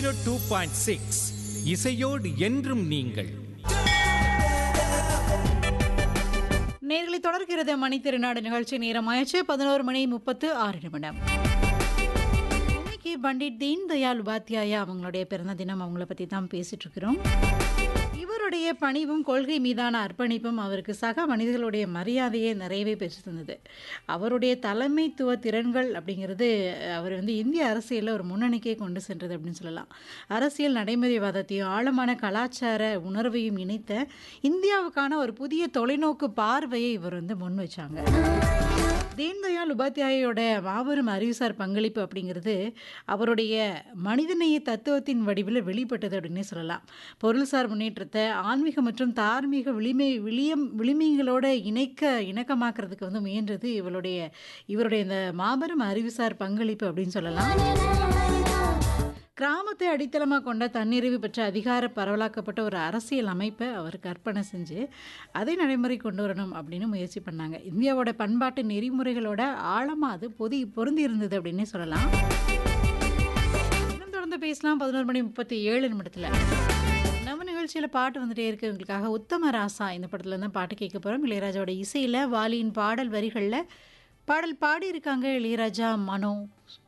two point six இசையோடு என்றும் நீங்கள் நேர்களை தொடர்கிறது மணி திருநாடு நிகழ்ச்சி நேரமாயிடுச்சு பதினோரு மணி முப்பத்து ஆறு நிமிடம் இன்னைக்கு பண்டிட் தீன் தயாள் உபாத்யாயா அவங்களுடைய பிறந்த தினம் அவங்கள பற்றி தான் பேசிட்டு இருக்கிறோம் இவருடைய பணிவும் கொள்கை மீதான அர்ப்பணிப்பும் அவருக்கு சக மனிதர்களுடைய மரியாதையை நிறையவே பெற்று தந்தது அவருடைய தலைமைத்துவ திறன்கள் அப்படிங்கிறது அவர் வந்து இந்திய அரசியலில் ஒரு முன்னணிக்கே கொண்டு சென்றது அப்படின்னு சொல்லலாம் அரசியல் நடைமுறைவாதத்தையும் ஆழமான கலாச்சார உணர்வையும் இணைத்த இந்தியாவுக்கான ஒரு புதிய தொலைநோக்கு பார்வையை இவர் வந்து முன் வச்சாங்க தீன்தயாள் உபாத்யாயோட மாபெரும் அறிவுசார் பங்களிப்பு அப்படிங்கிறது அவருடைய மனிதநேய தத்துவத்தின் வடிவில் வெளிப்பட்டது அப்படின்னே சொல்லலாம் பொருள்சார் முன்னேற்றத்தை ஆன்மீக மற்றும் தார்மீக விளிமை விளியம் விளிமைகளோட இணைக்க இணக்கமாக்குறதுக்கு வந்து முயன்றது இவருடைய இவருடைய இந்த மாபெரும் அறிவுசார் பங்களிப்பு அப்படின்னு சொல்லலாம் கிராமத்தை அடித்தளமாக கொண்ட தன்னிறைவு பெற்ற அதிகார பரவலாக்கப்பட்ட ஒரு அரசியல் அமைப்பை அவர் கற்பனை செஞ்சு அதை நடைமுறை கொண்டு வரணும் அப்படின்னு முயற்சி பண்ணாங்க இந்தியாவோட பண்பாட்டு நெறிமுறைகளோட ஆழமாக அது பொதி பொருந்தி இருந்தது அப்படின்னே சொல்லலாம் இன்னும் தொடர்ந்து பேசலாம் பதினோரு மணி முப்பத்தி ஏழு நிமிடத்தில் நம்ம நிகழ்ச்சியில் பாட்டு வந்துட்டே இருக்கு உங்களுக்காக உத்தம ராசா இந்த படத்தில் தான் பாட்டு கேட்க போகிறோம் இளையராஜாவோட இசையில் வாலியின் பாடல் வரிகளில் பாடல் பாடி இருக்காங்க இளையராஜா மனோ